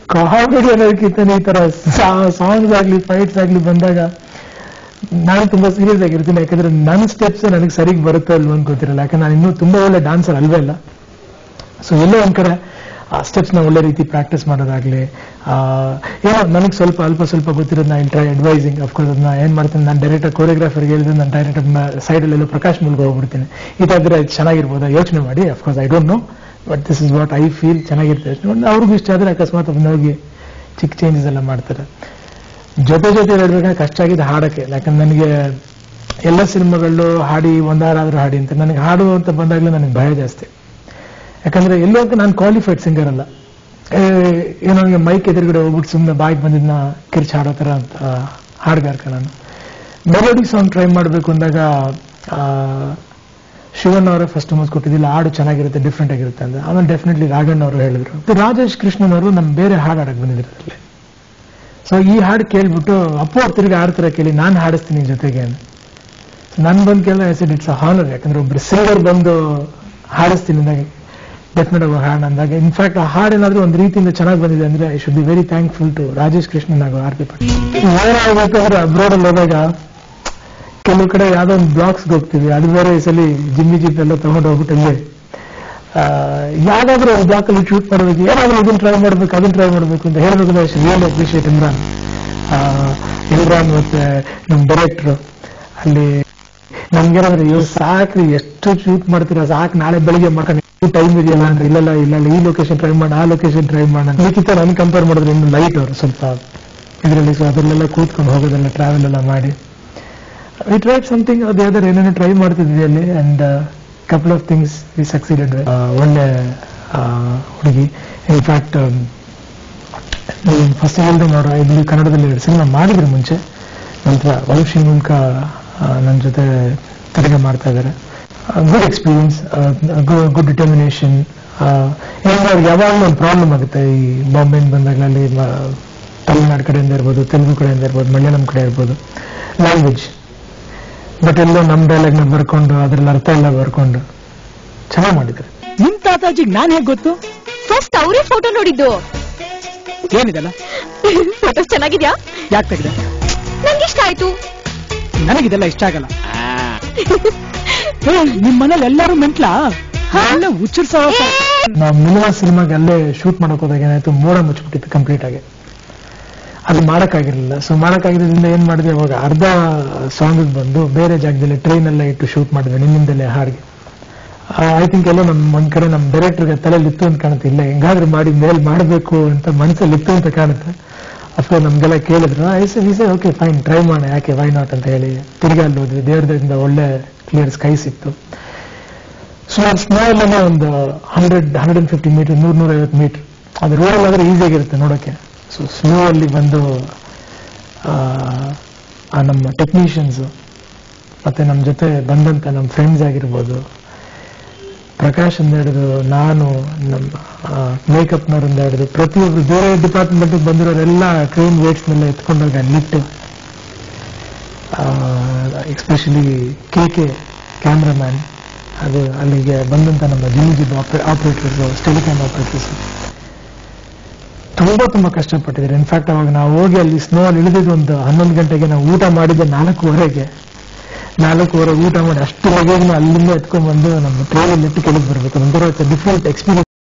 comedy ಅನ್ನೋದಕ್ಕಿಂತ ಈ ತರ ಸಾಂಗ್ಸ್ ಆಗ್ಲಿ ಫೈಟ್ಸ್ ಆಗ್ಲಿ ಬಂದಾಗ ನಾನು ತುಂಬಾ ಸೀರಿಯಸ್ ಆಗಿರ್ತೀನಿ ಯಾಕಂದ್ರೆ ನನ್ನ ಸ್ಟೆಪ್ಸ್ ನನಗೆ ಸರಿಗೆ ಬರುತ್ತೋ ಇಲ್ವೋ ಅಂತ ಗೊತ್ತಿರಲ್ಲ ಯಾಕಂದ್ರೆ ನಾನು ಇನ್ನೂ ತುಂಬಾ ಒಳ್ಳೆ ಡಾನ್ಸರ್ ಅಲ್ವೇ ಇಲ್ಲ ಸೊ ಎಲ್ಲೋ ಒಂದ್ ಕಡೆ ಆ ಸ್ಟೆಪ್ಸ್ ನ ಒಳ್ಳೆ ರೀತಿ ಪ್ರಾಕ್ಟೀಸ್ ಮಾಡೋದಾಗ್ಲಿ ಆ, ಏನೋ ನನಗೆ ಸ್ವಲ್ಪ ಅಲ್ಪ ಸ್ವಲ್ಪ ಗೊತ್ತಿರೋದು ನಾನು ಟ್ರೈ ಅಡ್ವೈಸಿಂಗ್ ಅಫ್ಕೋರ್ಸ್ ಅದನ್ನ ಏನ್ ಮಾಡ್ತೀನಿ ನಾನು ಡೈರೆಕ್ಟರ್ ಕೋರಿಯೋಗ್ರಾಫರ್ ಹೇಳಿದ್ರೆ ನಾನು ಡೈರೆಕ್ಟರ್ ಸೈಡ್ ಅಲ್ಲೆಲ್ಲೋ ಪ್ರಕಾಶ್ ಮೂಲಕ ಹೋಗ್ಬಿಡ್ತೀನಿ ಇದಾದ್ರೆ ಚೆನ್ನಾಗಿರ್ಬೋದಾ ಯೋಚನೆ ಮಾಡಿ of course I don't know but this is what I feel ಚೆನ್ನಾಗಿರ್ತದೆ ಅವ್ರಿಗೂ ಇಷ್ಟ ಆದ್ರೆ ಅಕಸ್ಮಾತ್ ಅದನ್ನ ಹೋಗಿ ಚಿಕ್ಕ ಚೇಂಜಸ್ ಎಲ್ಲ ಮಾಡ್ತಾರೆ ಜೊತೆ ಜೊತೆ ಹೇಳ್ಬೇಕಾದ್ರೆ ಕಷ್ಟ ಆಗಿದೆ ಹಾಡಕ್ಕೆ ಯಾಕಂದ್ರೆ ನನಗೆ ಎಲ್ಲ ಸಿನಿಮಾಗಳು ಹಾಡಿ ಒಂದಾರಾದ್ರೂ ಹಾಡಿ ಅಂತ ನನಗೆ ಹಾಡು ಅಂತ ಬಂದಾಗಲೇ ನನಗೆ ಭಯ ಜಾಸ್ತಿ ಯಾಕಂದ್ರೆ ಎಲ್ಲೋ ಅಂತ ನಾನು ಕ್ವಾಲಿಫೈಡ್ ಸಿಂಗರ್ ಅಲ್ಲ ಏ, ಏನೋ ನನಗೆ ಮೈಕ್ ಎದುರುಗಡೆ ಹೋಗ್ಬಿಟ್ಟು ಸುಮ್ಮನೆ ಬಾಯಿಗೆ ಬಂದಿದ್ನ ಕಿರ್ಚ್ ಹಾಡೋ ಥರ ಅಂತ ಹಾಡ್ಗಾರ್ಕ ನಾನು ಮೆಲೋಡಿ ಸಾಂಗ್ ಟ್ರೈ ಮಾಡಬೇಕು ಅಂದಾಗ ಆ, ಶಿವಣ್ಣ ಅವರೇ ಫಸ್ಟ್ ಮೂಸ್ ಕೊಟ್ಟಿದ್ದಿಲ್ಲ ಹಾಡು ಚೆನ್ನಾಗಿರುತ್ತೆ ಡಿಫ್ರೆಂಟ್ ಆಗಿರುತ್ತೆ ಅಂತ ಆಮೇಲೆ ಡೆಫಿನೆಟ್ಲಿ ರಾಘಣ್ಣ ಅವರು ಹೇಳಿದ್ರು ಮತ್ತೆ ರಾಜೇಶ್ ಕೃಷ್ಣನ್ ಅವರು ನಮ್ಮ ಬೇರೆ ಹಾಡು ಹಾಡಕ್ ಬಂದಿದ್ರು ಅದ್ರಲ್ಲಿ ಸೊ ಈ ಹಾಡು ಕೇಳ್ಬಿಟ್ಟು ಅಪ್ಪು ಅವ್ರು ತಿರುಗಿ ಆಡ್ತಾರೆ ಕೇಳಿ ನಾನು ಹಾಡಿಸ್ತೀನಿ ಜೊತೆಗೆ ಅಂತ ನನ್ ಬಂದು ಕೇಳಿದ್ರೆ ಹೆಸರು ಇಟ್ಸ್ ಹಾನರ್ ಯಾಕಂದ್ರೆ ಒಬ್ರು ಸಿಂಗರ್ ಬಂದು ಹಾಡಿಸ್ತೀನಿ ಅಂದಾಗ ಡೆಫಿನೆಟ್ ಆಗಿ ಹಾಡು ಅಂದಾಗ ಇನ್ಫ್ಯಾಕ್ಟ್ ಆ ಹಾಡು ಏನಾದ್ರೂ ಒಂದು ರೀತಿಯಿಂದ ಚೆನ್ನಾಗಿ ಬಂದಿದೆ ಅಂದ್ರೆ I should be very thankful to Rajesh Krishnan ಹಾಗೂ ಆರ್ ಪಿ ಪಾಟೀಲ್ ಏನಾಗಬೇಕಾದ್ರೆ ಅಬ್ರೋಡ್ ಅಲ್ಲಿ ಹೋದಾಗ ಕೆಲವು ಕಡೆ ಯಾವ್ದೋ ಒಂದು ಬ್ಲಾಕ್ಸ್ ಹೋಗ್ತೀವಿ ಅದು ಬೇರೆ ಈ ಸಲ ಜಿಮ್ಮಿ ಜಿಪ್ ಎಲ್ಲ ತಗೊಂಡು ಹೋಗ್ಬಿಟ್ಟು ಅಲ್ಲೇ ಆ, ಯಾವ್ದಾದ್ರು ಒಂದು ಬ್ಲಾಕ್ ಅಲ್ಲಿ ಶೂಟ್ ಮಾಡಬೇಕು ಏನಾದ್ರೂ ಇದನ್ನ ಟ್ರೈ ಮಾಡ್ಬೇಕು ಅದನ್ನ ಟ್ರೈ ಮಾಡ್ಬೇಕು ಅಂತ ಹೇಳ್ಬೇಕು ರಿಯಲ್ ಅಪ್ರಿಷಿಯೇಟ್ ಇಮ್ರಾನ್ ಆ, ಇಮ್ರಾನ್ ಮತ್ತೆ ನಮ್ ಡೈರೆಕ್ಟರ್ ಅಲ್ಲಿ ನಮ್ಗೇನಾದ್ರೆ ಇವ್ ಸಾಕ್ರಿ ಎಷ್ಟು ಶೂಟ್ ಮಾಡ್ತೀರಾ ಸಾಕು ನಾಳೆ ಬೆಳಿಗ್ಗೆ ಮಾಡ್ಕೊಂಡು ಟೈಮ್ ಇದೆಯಲ್ಲ ಅಂದ್ರೆ ಇಲ್ಲಲ್ಲ ಇಲ್ಲ ಇಲ್ಲ, ಈ ಲೊಕೇಶನ್ ಟ್ರೈ ಮಾಡಿ ಆ ಲೊಕೇಶನ್ ಟ್ರೈ ಮಾಡೋಣ ಇದಕ್ಕಿಂತ ನನ್ ಕಂಪೇರ್ ಮಾಡಿದ್ರೆ ಇನ್ನು ಲೈಟ್ ಅವರು ಸ್ವಲ್ಪ ಇದರಲ್ಲಿ ಸೊ ಅದರಲ್ಲೆಲ್ಲ ಕೂತ್ಕೊಂಡು ಹೋಗೋದೆಲ್ಲ ಟ್ರಾವೆಲ್ ಎಲ್ಲ ಮಾಡಿ ವಿ ಟ್ರೈಡ್ ಸಮಥಿಂಗ್ ಅದು ಯಾವ್ದಾರು ಏನೇನೋ ಟ್ರೈ ಮಾಡ್ತಿದ್ವಿ ಅಲ್ಲಿ and couple of things we succeeded ಒಳ್ಳೆ ಆ, ಹುಡುಗಿ ಇನ್ಫ್ಯಾಕ್ಟ್ ಫಸ್ಟ್ ಹೇಳಿದ್ರೆ ನೋಡ್ರ ಇಲ್ಲಿ ಕನ್ನಡದಲ್ಲಿ ಎರಡು ಸಿನಿಮಾ ಮಾಡಿದ್ರು ಮುಂಚೆ ನಂತರ ವೈಫ್ ಮೂಲಕ ನನ್ನ ಜೊತೆ ತೆರಿಗೆ ಮಾಡ್ತಾ ಇದ್ದಾರೆ ಗುಡ್ ಎಕ್ಸ್ಪೀರಿಯನ್ಸ್ ಗುಡ್ ಡಿಟರ್ಮಿನೇಷನ್ ಏನಂದ್ರೆ ಅವ್ರಿಗೆ ಯಾವಾಗಲೂ ಒಂದು ಪ್ರಾಬ್ಲಮ್ ಆಗುತ್ತೆ ಈ ಬಾಂಬೆಯಿಂದ ಬಂದಾಗಲಲ್ಲಿ ತಮಿಳ್ನಾಡು ಕಡೆಯಿಂದ ಇರ್ಬೋದು ತೆಲುಗು ಕಡೆಯಿಂದ ಇರ್ಬೋದು ಮಲಯಾಳಂ ಕಡೆ ಇರ್ಬೋದು ಲ್ಯಾಂಗ್ವೇಜ್ ಬಟ್ ಎಲ್ಲೋ ನಮ್ಮ ಡೈಲಾಗ್ನ ಬರ್ಕೊಂಡು ಅದ್ರಲ್ಲಿ ಅರ್ಥ ಎಲ್ಲ ಬರ್ಕೊಂಡು ಚೆನ್ನಾಗಿ ಮಾಡಿದ್ದಾರೆ ನಿಮ್ ತಾತಾಜಿಗ್ ನಾನ್ ಹೇಗ್ ಗೊತ್ತು ಫಸ್ಟ್ ಅವರೇ ಫೋಟೋ ನೋಡಿದ್ದು ಏನಿದೆಲ್ಲ ಫೋಟೋಸ್ ಚೆನ್ನಾಗಿದ್ಯಾ ಯಾಕೆ ತೆಗ್ದೆ ನಂಗೆ ಇಷ್ಟ ಆಯ್ತು ನನಗಿದೆಲ್ಲ ಇಷ್ಟ ಆಗಲ್ಲ ಏ, ನಿಮ್ ಮನೇಲಿ ಎಲ್ಲರೂ ಮೆಂಟ್ಲಾ ಎಲ್ಲ ಹುಚ್ಚರ್ಸೋ ನಾವು ಮಿನಿಮಾ ಸಿನಿಮಾಗೆ ಅಲ್ಲೇ ಶೂಟ್ ಮಾಡಕ್ ಹೋದಾಗ ಏನಾಯ್ತು ಮೋಡ ಮುಚ್ಚಿಬಿಟ್ಟಿತ್ತು ಕಂಪ್ಲೀಟ್ ಆಗಿ ಅದು ಮಾಡಕ್ಕಾಗಿರ್ಲಿಲ್ಲ ಸೊ ಮಾಡಕ್ಕಾಗಿರೋದ್ರಿಂದ ಏನ್ ಮಾಡಿದ್ವಿ ಅವಾಗ ಅರ್ಧ ಸಾಂಗ್ ಬಂದು ಬೇರೆ ಜಾಗದಲ್ಲಿ ಟ್ರೈನ್ ಎಲ್ಲ ಇಟ್ಟು ಶೂಟ್ ಮಾಡಿದ್ವಿ ನಿಮ್ಮಿಂದಲೇ ಹಾಡಿಗೆ ಐ ಥಿಂಕ್ ಎಲ್ಲ ನಮ್ ಒಂದ್ ಕಡೆ ನಮ್ ಡೈರೆಕ್ಟರ್ಗೆ ತಲೆಯಲ್ಲಿ ಇತ್ತು ಅಂತ ಕಾಣುತ್ತೆ ಇಲ್ಲ ಹೆಂಗಾದ್ರೂ ಮಾಡಿ ಮೇಲ್ ಮಾಡಬೇಕು ಅಂತ ಮನಸ್ಸಲ್ಲಿ ಇತ್ತು ಅಂತ ಕಾಣುತ್ತೆ ಅಫ್ಕೋರ್ಸ್ ನಮ್ಗೆಲ್ಲ ಕೇಳಿದ್ರು ಐಸೆ ವಿಸೆ ಓಕೆ ಫೈನ್ ಟ್ರೈ ಮಾಡೋಣ ಯಾಕೆ ವೈ ನಾಟ್ ಅಂತ ಹೇಳಿ ತಿರ್ಗಿ ಅಲ್ಲಿ ಹೋದ್ವಿ ದೇವ್ರದಿಂದ ಒಳ್ಳೆ ಕ್ಲಿಯರ್ ಸ್ಕೈ ಸಿಕ್ತು ಸುಮಾರು ಸ್ನೋ ಎಲ್ಲ ಒಂದು hundred hundred and fifty metre ನೂರ್ ನೂರ ಐವತ್ತು ಮೀಟರ್ ಅದು ರೋಡಲ್ಲಿ ಆದ್ರೆ ಈಸಿಯಾಗಿರುತ್ತೆ ನೋಡೋಕೆ ಸೊ ಸ್ನೋ ಅಲ್ಲಿ ಬಂದು ಆ, ಆ ನಮ್ಮ ಟೆಕ್ನಿಷಿಯನ್ಸ್ ಮತ್ತೆ ನಮ್ಮ ಜೊತೆ ಬಂದಂತ ನಮ್ಮ ಫ್ರೆಂಡ್ಸ್ ಆಗಿರ್ಬೋದು ಪ್ರಕಾಶ್ ಅಂತ ಹಿಡಿದು ನಾನು ನಮ್ಮ ಮೇಕಪ್ನವರಿಂದ ಹಿಡಿದು ಪ್ರತಿಯೊಬ್ರು ಬೇರೆ ಡಿಪಾರ್ಟ್ಮೆಂಟ್ ಬಂದಿರೋರೆಲ್ಲ ಟ್ರೈನ್ ವೇಟ್ಸ್ನೆಲ್ಲ ಎತ್ಕೊಂಡೋಗಿ ಅಲ್ಲಿಟ್ಟು ಎಕ್ಸ್ಪೆಷಲಿ ಕೆ ಕೆ ಕ್ಯಾಮ್ರಾಮ್ಯಾನ್ ಅದು ಅಲ್ಲಿಗೆ ಬಂದಂತ ನಮ್ಮ Jimmy jib operators telecom operators ತುಂಬಾ ತುಂಬಾ ಕಷ್ಟಪಟ್ಟಿದ್ದಾರೆ ಇನ್ಫ್ಯಾಕ್ಟ್ ಅವಾಗ ನಾವು ಹೋಗಿ ಅಲ್ಲಿ ಸ್ನೋ ಅಲ್ಲಿ ಇಳಿದಿದ್ದು ಒಂದು ಹನ್ನೊಂದು ಗಂಟೆಗೆ ನಾವು ಊಟ ಮಾಡಿದ್ದೆ ನಾಲ್ಕೂವರೆಗೆ ನಾಲ್ಕೂವರೆ ಊಟ ಮಾಡಿ ಅಷ್ಟು ಲಗೇಜ್ನ ಅಲ್ಲಿಂದ ಎತ್ಕೊಂಡ್ ಬಂದು ನಮ್ಮ ಟ್ರೈನಲ್ಲಿ ಇಟ್ಟು ಕೆಳಗೆ ಬರ್ಬೇಕು ಒಂಥರ ಡಿಫ್ರೆಂಟ್ ಎಕ್ಸ್ಪೀರಿಯನ್ಸ್